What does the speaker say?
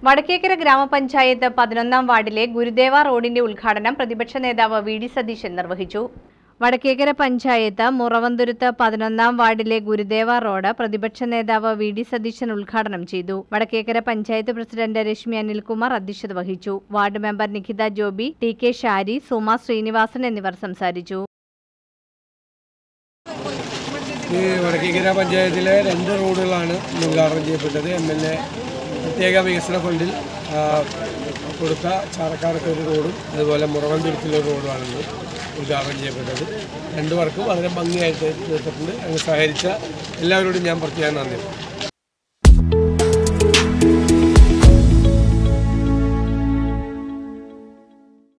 വടക്കേക്കര ഗ്രാമപഞ്ചായത്ത് പതിനൊന്നാം വാർഡിലെ ഗുരുദേവ റോഡിന്റെ ഉദ്ഘാടനം പ്രതിപക്ഷ നേതാവ് വി ഡി സതീശൻ നിർവഹിച്ചു വടക്കേക്കര പഞ്ചായത്ത് മുറവന്തുരുത്ത് പതിനൊന്നാം വാർഡിലെ ഗുരുദേവ റോഡ് പ്രതിപക്ഷ നേതാവ് വി ഡി സതീശൻ ഉദ്ഘാടനം ചെയ്തു വടക്കേക്കര പഞ്ചായത്ത് പ്രസിഡന്റ് രശ്മി അനിൽകുമാർ അധ്യക്ഷത വഹിച്ചു ward member Nikhitha Joby T K Shari Suma Srinivasan എന്നിവർ സംസാരിച്ചു ഈ വടക്കേക്കര പഞ്ചായത്തിലെ രണ്ട് റോഡുകളാണ് ഇന്ന് ഉദ്ഘാടനം ചെയ്യപ്പെട്ടത് എം എൽ എ പ്രത്യേക വികസന ഫണ്ടിൽ ആ, കൊടുത്ത ചാറക്കാടത്തെ ഒരു റോഡും അതുപോലെ മുറവന്തുരത്തിലെ ഒരു റോഡുമാണ് ഇന്ന് ഉദ്ഘാടനം ചെയ്യപ്പെട്ടത് രണ്ടു പേർക്കും വളരെ ഭംഗിയായിട്ട് തീർത്തിട്ടുണ്ട് അങ്ങ് സഹകരിച്ച എല്ലാവരോടും ഞാൻ പ്രത്യേകം നന്ദി